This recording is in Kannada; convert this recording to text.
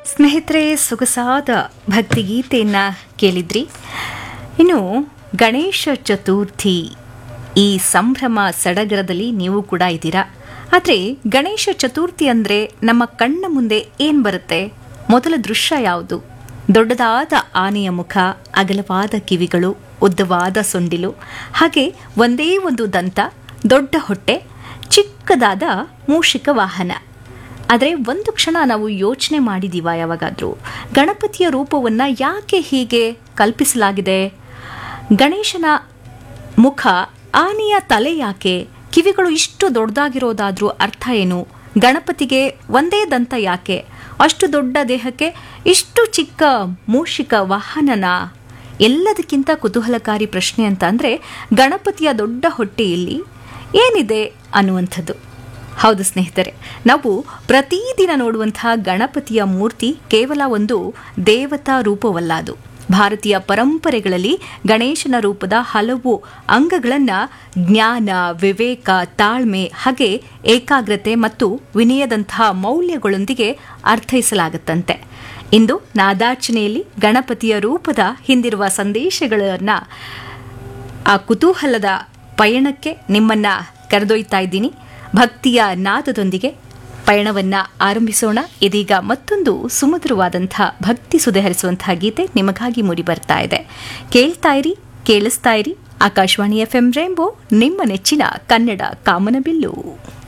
ಸ್ನೇಹಿತರೆ ಸೊಗಸಾದ ಭಕ್ತಿಗೀತೆಯನ್ನು ಕೇಳಿದ್ರಿ ಇನ್ನು ಗಣೇಶ ಚತುರ್ಥಿ ಈ ಸಂಭ್ರಮ ಸಡಗರದಲ್ಲಿ ನೀವು ಕೂಡ ಇದ್ದೀರಾ ಆದರೆ ಗಣೇಶ ಚತುರ್ಥಿ ಅಂದರೆ ನಮ್ಮ ಕಣ್ಣ ಮುಂದೆ ಏನು ಬರುತ್ತೆ ಮೊದಲ ದೃಶ್ಯ ಯಾವುದು ದೊಡ್ಡದಾದ ಆನೆಯ ಮುಖ ಅಗಲವಾದ ಕಿವಿಗಳು ಉದ್ದವಾದ ಸೊಂಡಿಲು ಹಾಗೆ ಒಂದೇ ಒಂದು ದಂತ ದೊಡ್ಡ ಹೊಟ್ಟೆ ಚಿಕ್ಕದಾದ ಮೂಷಿಕ ವಾಹನ ಆದರೆ ಒಂದು ಕ್ಷಣ ನಾವು ಯೋಚನೆ ಮಾಡಿದೀವ ಯಾವಾಗಾದರೂ ಗಣಪತಿಯ ರೂಪವನ್ನು ಯಾಕೆ ಹೀಗೆ ಕಲ್ಪಿಸಲಾಗಿದೆ ಗಣೇಶನ ಮುಖ ಆನೆಯ ತಲೆ ಯಾಕೆ ಕಿವಿಗಳು ಇಷ್ಟು ದೊಡ್ಡದಾಗಿರೋದಾದ್ರೂ ಅರ್ಥ ಏನು ಗಣಪತಿಗೆ ಒಂದೇ ದಂತ ಯಾಕೆ ಅಷ್ಟು ದೊಡ್ಡ ದೇಹಕ್ಕೆ ಇಷ್ಟು ಚಿಕ್ಕ ಮೂಷಿಕ ವಾಹನನ ಎಲ್ಲದಕ್ಕಿಂತ ಕುತೂಹಲಕಾರಿ ಪ್ರಶ್ನೆ ಅಂತ ಅಂದರೆ ಗಣಪತಿಯ ದೊಡ್ಡ ಹೊಟ್ಟೆಯಲ್ಲಿ ಏನಿದೆ ಅನ್ನುವಂಥದ್ದು ಹೌದು ಸ್ನೇಹಿತರೆ ನಾವು ಪ್ರತಿದಿನ ನೋಡುವಂತಹ ಗಣಪತಿಯ ಮೂರ್ತಿ ಕೇವಲ ಒಂದು ದೇವತಾ ರೂಪವಲ್ಲ ಅದು ಭಾರತೀಯ ಪರಂಪರೆಗಳಲ್ಲಿ ಗಣೇಶನ ರೂಪದ ಹಲವು ಅಂಗಗಳನ್ನು ಜ್ಞಾನ ವಿವೇಕ ತಾಳ್ಮೆ ಹಾಗೆ ಏಕಾಗ್ರತೆ ಮತ್ತು ವಿನಯದಂತಹ ಮೌಲ್ಯಗಳೊಂದಿಗೆ ಅರ್ಥೈಸಲಾಗುತ್ತಂತೆ ಇಂದು ನಾದಾರ್ಚನೆಯಲ್ಲಿ ಗಣಪತಿಯ ರೂಪದ ಹಿಂದಿರುವ ಸಂದೇಶಗಳನ್ನು ಆ ಕುತೂಹಲದ ಪಯಣಕ್ಕೆ ನಿಮ್ಮನ್ನ ಕರೆದೊಯ್ತಾ ಇದ್ದೀನಿ ಭಕ್ತಿಯ ನಾದದೊಂದಿಗೆ ಪಯಣವನ್ನ ಆರಂಭಿಸೋಣ ಇದೀಗ ಮತ್ತೊಂದು ಸುಮಧುರವಾದಂಥ ಭಕ್ತಿ ಸುಧಾರಿಸುವಂತಹ ಗೀತೆ ನಿಮಗಾಗಿ ಮೂಡಿ ಬರ್ತಾ ಇದೆ ಕೇಳ್ತಾ ಇರಿ ಕೇಳಿಸ್ತಾ ಇರಿ ಆಕಾಶವಾಣಿ ಎಫ್ ಎಂ ರೇಂಬೋ ನಿಮ್ಮ ನೆಚ್ಚಿನ ಕನ್ನಡ ಕಾಮನಬಿಲ್ಲು